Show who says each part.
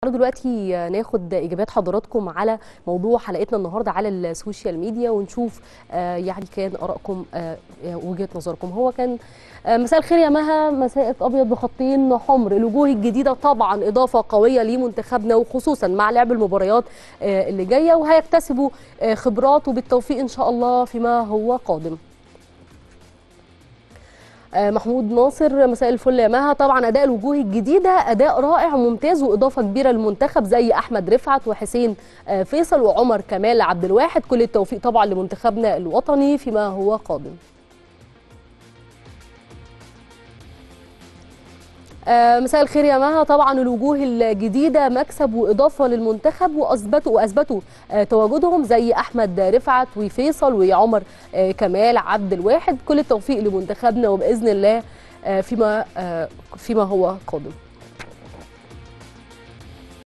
Speaker 1: تعالوا دلوقتي ناخد اجابات حضراتكم على موضوع حلقتنا النهارده على السوشيال ميديا ونشوف آه، يعني كان ارائكم آه، وجهه نظركم هو كان آه، مساء الخير يا مها مساءك ابيض بخطين حمر الوجوه الجديده طبعا اضافه قويه لمنتخبنا وخصوصا مع لعب المباريات آه، اللي جايه وهيكتسبوا آه، خبرات وبالتوفيق ان شاء الله فيما هو قادم آه، محمود ناصر مساء الفل يا مها طبعا اداء الوجوه الجديده اداء رائع وممتاز واضافه كبيره للمنتخب زي احمد رفعت وحسين آه، فيصل وعمر كمال عبد الواحد كل التوفيق طبعا لمنتخبنا الوطني فيما هو قادم آه، مساء الخير يا مها طبعا الوجوه الجديده مكسب واضافه للمنتخب واثبتوا واثبتوا آه، تواجدهم زي احمد رفعت وفيصل وعمر آه، كمال عبد الواحد كل التوفيق لمنتخبنا وباذن الله آه، فيما آه، فيما هو قادم